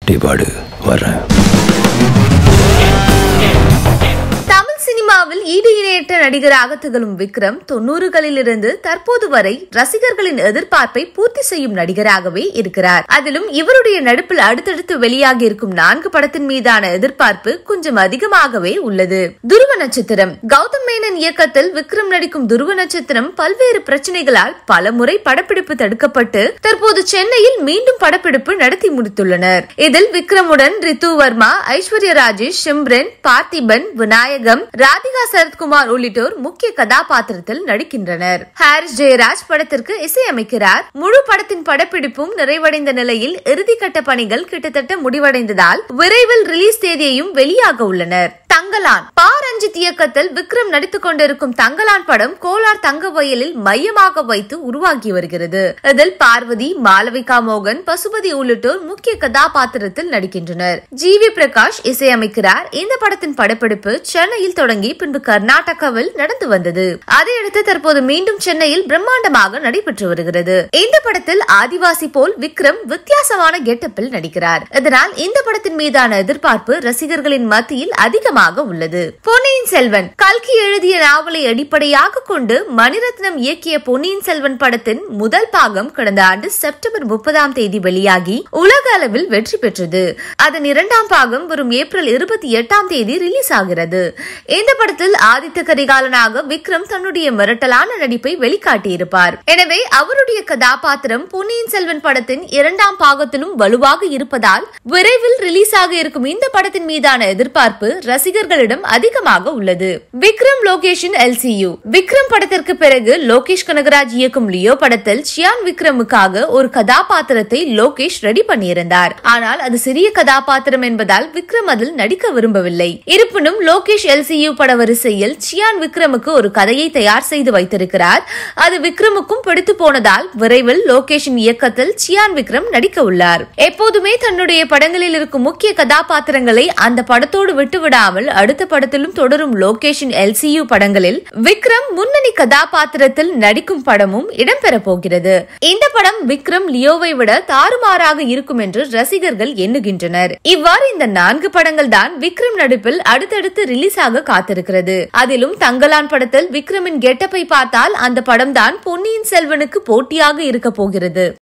நீ பாடு வர்றேன் தமிழ் சினிமாவில் ஈடு இணையற்ற நடிகராக திகழும் விக்ரம் தொண்ணூறுகளிலிருந்து தற்போது வரை ரசிகர்களின் எதிர்பார்ப்பை பூர்த்தி செய்யும் நடிகராகவே இருக்கிறார் அதிலும் இவருடைய நடிப்பில் அடுத்தடுத்து வெளியாகி இருக்கும் நான்கு படத்தின் மீதான எதிர்பார்ப்பு கொஞ்சம் அதிகமாகவே உள்ளது துருவ நட்சத்திரம் கௌதம் மேனன் இயக்கத்தில் விக்ரம் நடிக்கும் துருவ நட்சத்திரம் பல்வேறு பிரச்சனைகளால் பல முறை படப்பிடிப்பு தடுக்கப்பட்டு தற்போது சென்னையில் மீண்டும் படப்பிடிப்பு நடத்தி முடித்துள்ளனர் இதில் விக்ரமுடன் ரித்து வர்மா ஐஸ்வர்யா ராஜேஷ் சிம்ரன் பார்த்திபன் விநாயகம் ராதிகா சரத்குமார் உள்ளிட்டோர் முக்கிய கதாபாத்திரத்தில் நடிக்கின்றனர் ஹாரிஸ் ஜெயராஜ் படத்திற்கு இசையமைக்கிறார் முழு படத்தின் படப்பிடிப்பும் நிறைவடைந்த நிலையில் இறுதிக்கட்ட பணிகள் கிட்டத்தட்ட முடிவடைந்ததால் விரைவில் ரிலீஸ் தேதியையும் வெளியாக உள்ளனர் தங்கலான் பா ரஞ்சித் இயக்கத்தில் விக்ரம் நடித்துக் கொண்டிருக்கும் தங்கலான் படம் கோலார் தங்க வயலில் மையமாக வைத்து உருவாகி வருகிறது இதில் பார்வதி மாளவிகா மோகன் பசுபதி உள்ளிட்டோர் முக்கிய கதாபாத்திரத்தில் நடிக்கின்றனர் ஜி வி பிரகாஷ் இசையமைக்கிறார் இந்த படத்தின் படப்பிடிப்பு சென்னையில் தொடங்கி பின்பு கர்நாடகாவில் நடந்து வந்தது அதையடுத்து தற்போது மீண்டும் சென்னையில் பிரம்மாண்டமாக நடைபெற்று வருகிறது இந்த படத்தில் ஆதிவாசி போல் விக்ரம் வித்தியாசமான கெட்டப்பில் நடிக்கிறார் இதனால் இந்த படத்தின் மீதான எதிர்பார்ப்பு ரசிகர்களின் மத்தியில் அதிகமாக உள்ளது பொன்னியின் செல்வன் கல்கி எழுதிய நாவலை அடிப்படையாக கொண்டு மணிரத்னம் இயக்கிய பொன்னியின் செல்வன் படத்தின் முதல் பாகம் கடந்த ஆண்டு செப்டம்பர் முப்பதாம் தேதி வெளியாகி உலக அளவில் வெற்றி பெற்றது அதன் இரண்டாம் பாகம் வரும் ஏப்ரல் இருபத்தி எட்டாம் தேதி ரிலீஸ் ஆகிறது இந்த படத்தில் ஆதித்த கரிகாலனாக விக்ரம் தன்னுடைய மிரட்டலான நடிப்பை வெளிக்காட்டியிருப்பார் எனவே அவருடைய கதாபாத்திரம் பொன்னியின் செல்வன் படத்தின் இரண்டாம் பாகத்திலும் வலுவாக இருப்பதால் விரைவில் ரிலீஸ் ஆக இருக்கும் இந்த படத்தின் மீதான எதிர்பார்ப்பு ரசிகர்களிடம் அதிகமாக உள்ளது விக்ரம் லோகேஷின் எல்சியு விக்ரம் படத்திற்கு பிறகு லோகேஷ் கனகராஜ் இயக்கும் லியோ படத்தில் சியான் விக்ரமுக்காக ஒரு கதாபாத்திரத்தை லோகேஷ் ரெடி பண்ணியிருந்தார் ஆனால் அது சிறிய கதாபாத்திரம் என்பதால் விக்ரம் அதில் நடிக்க விரும்பவில்லை இருப்பினும் லோகேஷ் எல்சியு பட வரிசையில் சியான் விக்ரமுக்கு ஒரு கதையை தயார் செய்து வைத்திருக்கிறார் அது விக்ரமுக்கும் பிடித்து போனதால் விரைவில் லோகேஷின் இயக்கத்தில் சியான் விக்ரம் நடிக்க உள்ளார் எப்போதுமே தன்னுடைய படங்களில் இருக்கும் முக்கிய கதாபாத்திரங்களை அந்த படத்தோடு விட்டுவிடாமல் அடுத்த படத்திலும் தொடரும் லோகேஷின் எல்சியு படங்களில் விக்ரம் முன்னணி கதாபாத்திரத்தில் நடிக்கும் படமும் இடம்பெற போகிறது இந்த படம் விக்ரம் லியோவை விட தாறுமாறாக இருக்கும் என்று ரசிகர்கள் எண்ணுகின்றனர் இவ்வாறு இந்த நான்கு படங்கள் தான் விக்ரம் நடிப்பில் அடுத்தடுத்து ரிலீஸ் ஆக காத்திருக்கிறது அதிலும் தங்கலான் படத்தில் விக்ரமின் கெட்டப்பை பார்த்தால் அந்த படம் தான் பொன்னியின் செல்வனுக்கு போட்டியாக இருக்க போகிறது